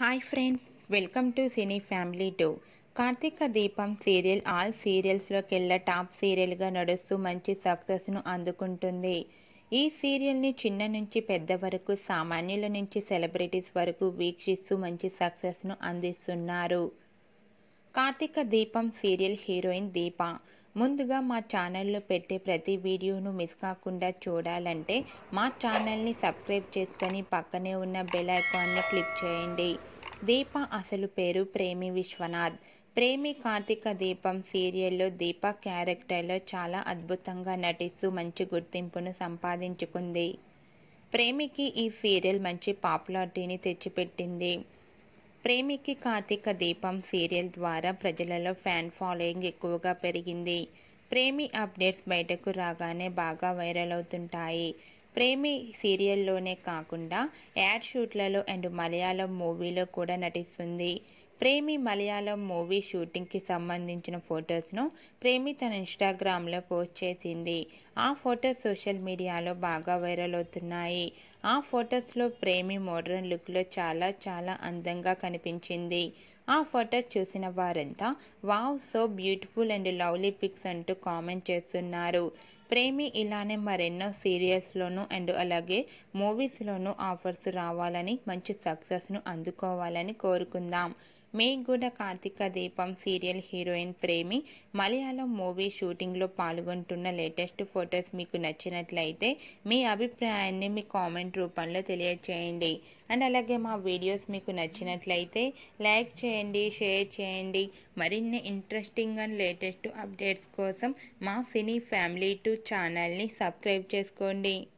hi friends welcome to cine family two Karthika Deepam serial all సీరియల్స్లోకెల్లా top సీరియల్గా నడుస్తూ మంచి సక్సెస్ను అందుకుంటుంది ఈ సీరియల్ని చిన్న నుంచి పెద్ద వరకు సామాన్యుల నుంచి సెలబ్రిటీస్ వరకు వీక్షిస్తూ మంచి సక్సెస్ను అందిస్తున్నారు కార్తీక దీపం సీరియల్ హీరోయిన్ దీప ముందుగా మా ఛానల్లో పెట్టే ప్రతి వీడియోను మిస్ కాకుండా చూడాలంటే మా ఛానల్ని సబ్స్క్రైబ్ చేసుకొని పక్కనే ఉన్న బెల్ ఐకాన్ని క్లిక్ చేయండి దీప అసలు పేరు ప్రేమి విశ్వనాథ్ ప్రేమి కార్తీక దీపం సీరియల్లో దీప క్యారెక్టర్లో చాలా అద్భుతంగా నటిస్తూ మంచి గుర్తింపును సంపాదించుకుంది ప్రేమికి ఈ సీరియల్ మంచి పాపులారిటీని తెచ్చిపెట్టింది ప్రేమికి కార్తీక దీపం సీరియల్ ద్వారా ప్రజలలో ఫ్యాన్ ఫాలోయింగ్ ఎక్కువగా పెరిగింది ప్రేమి అప్డేట్స్ బయటకు రాగానే బాగా వైరల్ అవుతుంటాయి ప్రేమి సీరియల్లోనే కాకుండా యాడ్ షూట్లలో అండ్ మలయాళం మూవీలో కూడా నటిస్తుంది ప్రేమి మలయాళం మూవీ షూటింగ్కి సంబంధించిన ఫొటోస్ను ప్రేమి తన ఇన్స్టాగ్రామ్లో పోస్ట్ చేసింది ఆ ఫొటోస్ సోషల్ మీడియాలో బాగా వైరల్ అవుతున్నాయి ఆ ఫొటోస్లో ప్రేమి మోడర్న్ లుక్లో చాలా చాలా అందంగా కనిపించింది ఆ ఫొటోస్ చూసిన వారంతా wow so beautiful and lovely pics అంటూ కామెంట్ చేస్తున్నారు ప్రేమి ఇలానే మరెన్నో సీరియల్స్లోనూ అండ్ అలాగే మూవీస్లోనూ ఆఫర్స్ రావాలని మంచి సక్సెస్ను అందుకోవాలని కోరుకుందాం మీకు కూడా కార్తీక దీపం సీరియల్ హీరోయిన్ ప్రేమి మలయాళం మూవీ షూటింగ్లో పాల్గొంటున్న లేటెస్ట్ ఫొటోస్ మీకు నచ్చినట్లయితే మీ అభిప్రాయాన్ని మీ కామెంట్ రూపంలో తెలియచేయండి అండ్ అలాగే మా వీడియోస్ మీకు నచ్చినట్లయితే లైక్ చేయండి షేర్ చేయండి మరిన్ని ఇంట్రెస్టింగ్ అండ్ లేటెస్ట్ అప్డేట్స్ కోసం మా సినీ ఫ్యామిలీ టూ ఛానల్ని సబ్స్క్రైబ్ చేసుకోండి